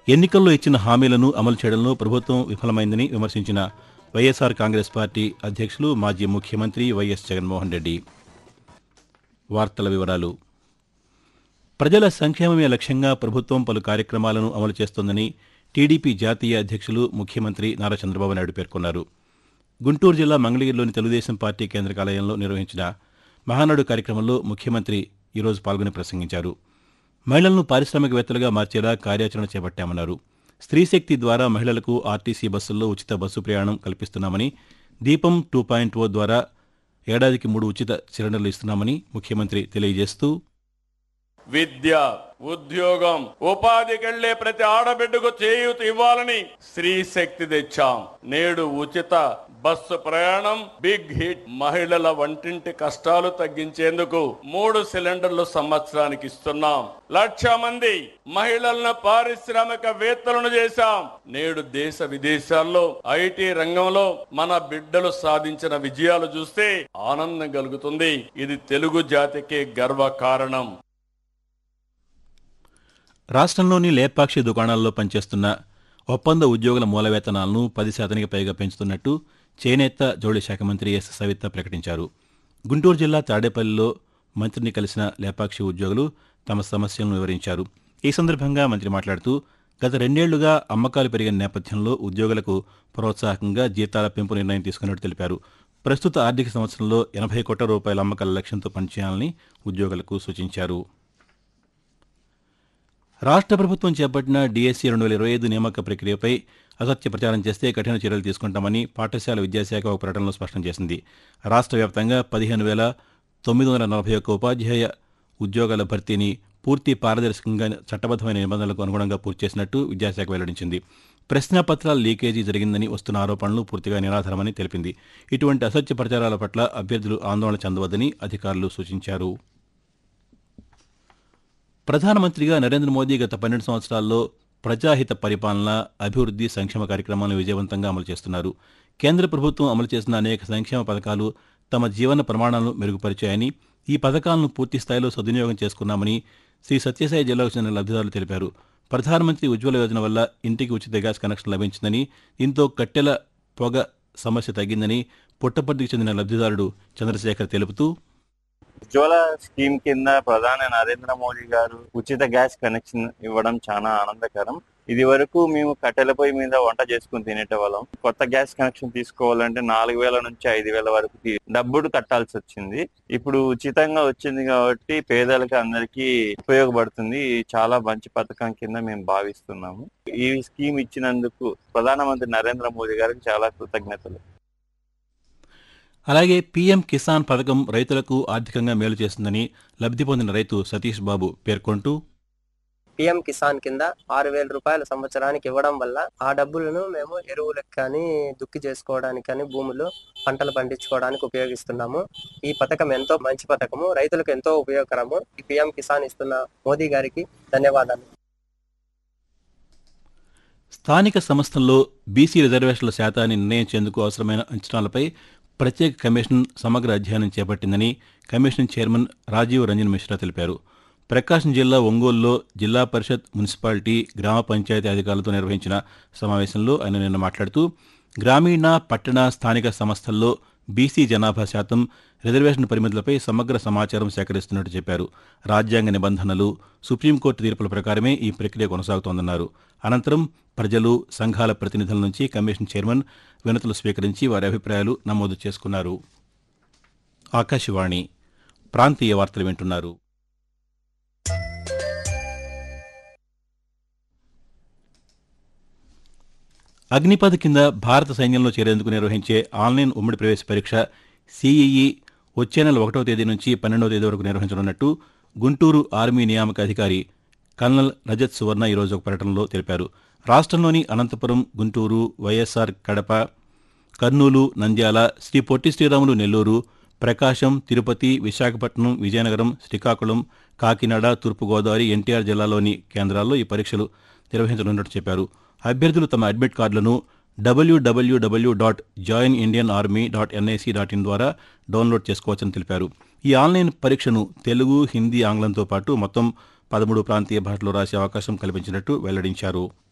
ఎన్నికల్లో ఇచ్చిన హామీలను అమలు చేయడంలో ప్రభుత్వం విఫలమైందని విమర్శించిన వైఎస్ఆర్ కాంగ్రెస్ పార్టీ అధ్యక్షులు మాజీ ముఖ్యమంత్రి వైఎస్ జగన్మోహన్ రెడ్డి వార్తల వివరాలు ప్రజల సంక్షేమమే లక్ష్యంగా ప్రభుత్వం పలు కార్యక్రమాలను అమలు చేస్తోందని టీడీపీ జాతీయ అధ్యక్షులు ముఖ్యమంత్రి నారా చంద్రబాబు నాయుడు పేర్కొన్నారు గుంటూరు జిల్లా మంగళగిరిలోని తెలుగుదేశం పార్టీ కేంద్ర కార్యాలయంలో నిర్వహించిన మహానాడు కార్యక్రమంలో ముఖ్యమంత్రి ఈరోజు పాల్గొని ప్రసంగించారు మహిళలను పారిశ్రామికవేత్తలుగా మార్చేలా కార్యాచరణ చేపట్టామన్నారు స్త్రీశక్తి ద్వారా మహిళలకు ఆర్టీసీ బస్సుల్లో ఉచిత బస్సు ప్రయాణం కల్పిస్తున్నామని దీపం టూ పాయింట్ ఓ ద్వారా ఏడాదికి మూడు ఉచిత సిలిండర్లు ఇస్తున్నామని ముఖ్యమంత్రి తెలియజేస్తూ విద్య ఉద్యోగం ఉపాధికెళ్లే ప్రతి ఆడబిడ్డకు చేయూత ఇవ్వాలని స్త్రీ శక్తి తెచ్చాం నేడు ఉచిత బస్సు ప్రయాణం బిగ్ హిట్ మహిళల వంటింటి కష్టాలు తగ్గించేందుకు మూడు సిలిండర్లు సంవత్సరానికి ఇస్తున్నాం లక్ష మంది మహిళలను పారిశ్రామిక వేత్తలను చేశాం నేడు దేశ విదేశాల్లో ఐటీ రంగంలో మన బిడ్డలు సాధించిన విజయాలు చూస్తే ఆనందం కలుగుతుంది ఇది తెలుగు జాతికి గర్వ కారణం రాష్ట్రంలోని లేపాక్షి దుకాణాల్లో పనిచేస్తున్న ఒప్పంద ఉద్యోగుల మూల వేతనాలను పది శాతానికి పైగా పెంచుతున్నట్టు చేనేత జౌళి శాఖ మంత్రి ఎస్ సవిత ప్రకటించారు గుంటూరు జిల్లా తాడేపల్లిలో మంత్రిని కలిసిన లేపాక్షి ఉద్యోగులు తమ సమస్యలను వివరించారు ఈ సందర్భంగా మంత్రి మాట్లాడుతూ గత రెండేళ్లుగా అమ్మకాలు పెరిగిన నేపథ్యంలో ఉద్యోగులకు ప్రోత్సాహకంగా జీతాల పెంపు నిర్ణయం తీసుకున్నట్టు తెలిపారు ప్రస్తుత ఆర్థిక సంవత్సరంలో ఎనభై కోట్ల రూపాయల అమ్మకాల లక్ష్యంతో పనిచేయాలని ఉద్యోగులకు సూచించారు రాష్ట్ర ప్రభుత్వం చేపట్టిన డిఎస్సీ రెండు వేల ఇరవై ఐదు నియామక ప్రక్రియపై అసత్య ప్రచారం చేస్తే కఠిన చర్యలు తీసుకుంటామని పాఠశాల విద్యాశాఖ ఒక ప్రకటనలో స్పష్టం చేసింది రాష్ట్ర వ్యాప్తంగా పదిహేను వేల తొమ్మిది వందల నలభై ఒక్క ఉపాధ్యాయ ఉద్యోగాల భర్తీని పూర్తి పారదర్శకంగా చట్టబద్దమైన నిబంధనలకు అనుగుణంగా పూర్తి చేసినట్టు విద్యాశాఖ వెల్లడించింది ప్రశ్నాపత్రాల లీకేజీ జరిగిందని వస్తున్న ఆరోపణలు పూర్తిగా నిరాధారమని తెలిపింది ఇటువంటి అసత్య ప్రచారాల పట్ల అభ్యర్థులు ఆందోళన చెందవద్దని అధికారులు సూచించారు ప్రధానమంత్రిగా నరేంద్ర మోదీ గత పన్నెండు సంవత్సరాల్లో ప్రజాహిత పరిపాలన అభివృద్ధి సంక్షేమ కార్యక్రమాలను విజయవంతంగా అమలు చేస్తున్నారు కేంద్ర ప్రభుత్వం అమలు చేసిన అనేక సంక్షేమ పథకాలు తమ జీవన ప్రమాణాలను మెరుగుపరిచాయని ఈ పథకాలను పూర్తి స్థాయిలో సద్వినియోగం చేసుకున్నామని శ్రీ సత్యసాయి జిల్లాకు చెందిన లబ్ధిదారులు తెలిపారు ప్రధానమంత్రి ఉజ్వల యోజన వల్ల ఇంటికి ఉచిత గ్యాస్ కనెక్షన్ లభించిందని దీంతో కట్టెల పొగ సమస్య తగ్గిందని పుట్టపర్తికి చెందిన లబ్ధిదారుడు చంద్రశేఖర్ తెలుపుతూ ఉజ్వల స్కీమ్ కింద ప్రధాని నరేంద్ర మోడీ గారు ఉచిత గ్యాస్ కనెక్షన్ ఇవ్వడం చాలా ఆనందకరం ఇది వరకు మేము కట్టెల పొయ్యి మీద వంట చేసుకుని తినేటవాళ్ళం కొత్త గ్యాస్ కనెక్షన్ తీసుకోవాలంటే నాలుగు వేల నుంచి ఐదు వేల వరకు తీ- డబ్బులు కట్టాల్సి వచ్చింది ఇప్పుడు ఉచితంగా వచ్చింది కాబట్టి పేదలకు అందరికీ ఉపయోగపడుతుంది ఇది చాలా మంచి పథకం కింద మేము భావిస్తున్నాము ఈ స్కీమ్ ఇచ్చినందుకు ప్రధానమంత్రి నరేంద్ర మోదీ గారికి చాలా కృతజ్ఞతలు అలాగే పీఎం కిసాన్ పథకం రైతులకు ఆర్థికంగా మేలు చేస్తుందని లబ్ధి పొందిన రైతు సతీష్ బాబు పేర్కొంటూ పిఎం కిసాన్ కింద ఆరు వేల రూపాయలు సంవత్సరానికి ఇవ్వడం వల్ల ఆ డబ్బులను మేము ఎరువులకు కానీ దుక్కి చేసుకోవడానికి కానీ భూములు పంటలు పండించుకోవడానికి ఉపయోగిస్తున్నాము ఈ పథకం ఎంతో మంచి పథకము రైతులకు ఎంతో ఉపయోగకరము ఈ పిఎం కిసాన్ ఇస్తున్న మోదీ గారికి ధన్యవాదాలు స్థానిక సంస్థల్లో బీసీ రిజర్వేషన్ల శాతాన్ని నిర్ణయించేందుకు అవసరమైన అంచనాలపై ప్రత్యేక కమిషన్ సమగ్ర అధ్యయనం చేపట్టిందని కమిషన్ చైర్మన్ రాజీవ్ రంజన్ మిశ్రా తెలిపారు ప్రకాశం జిల్లా ఒంగోలులో జిల్లా పరిషత్ మున్సిపాలిటీ గ్రామ పంచాయతీ అధికారులతో నిర్వహించిన సమావేశంలో ఆయన నిన్న మాట్లాడుతూ గ్రామీణ పట్టణ స్థానిక సంస్థల్లో బీసీ జనాభా శాతం రిజర్వేషన్ పరిమితులపై సమగ్ర సమాచారం సేకరిస్తున్నట్టు చెప్పారు రాజ్యాంగ నిబంధనలు సుప్రీంకోర్టు తీర్పుల ప్రకారమే ఈ ప్రక్రియ కొనసాగుతోందన్నారు అనంతరం ప్రజలు సంఘాల ప్రతినిధుల నుంచి కమిషన్ చైర్మన్ వినతులు స్వీకరించి వారి అభిప్రాయాలు నమోదు చేసుకున్నారు ఆకాశవాణి ప్రాంతీయ వార్తలు వింటున్నారు అగ్నిపథ్ కింద భారత సైన్యంలో చేరేందుకు నిర్వహించే ఆన్లైన్ ఉమ్మడి ప్రవేశ పరీక్ష సీఈఈ వచ్చే నెల ఒకటో తేదీ నుంచి పన్నెండవ తేదీ వరకు నిర్వహించనున్నట్టు గుంటూరు ఆర్మీ నియామక అధికారి కల్నల్ రజత్ సువర్ణ ఈరోజు ఒక ప్రకటనలో తెలిపారు రాష్ట్రంలోని అనంతపురం గుంటూరు వైఎస్ఆర్ కడప కర్నూలు నంద్యాల శ్రీ పొట్టి శ్రీరాములు నెల్లూరు ప్రకాశం తిరుపతి విశాఖపట్నం విజయనగరం శ్రీకాకుళం కాకినాడ తూర్పుగోదావరి ఎన్టీఆర్ జిల్లాలోని కేంద్రాల్లో ఈ పరీక్షలు నిర్వహించనున్నట్టు చెప్పారు అభ్యర్థులు తమ అడ్మిట్ కార్డులను WWW dot join Indian army dot NIC dot in ద్వారా డౌన్లోడ్ చేసుకోవచ్చని తెలిపారు ఈ ఆన్లైన్ పరీక్షను తెలుగు హిందీ ఆంగ్లంతో పాటు మొత్తం పదమూడు ప్రాంతీయ భాషలో రాసే అవకాశం కల్పించినట్టు వెల్లడించారు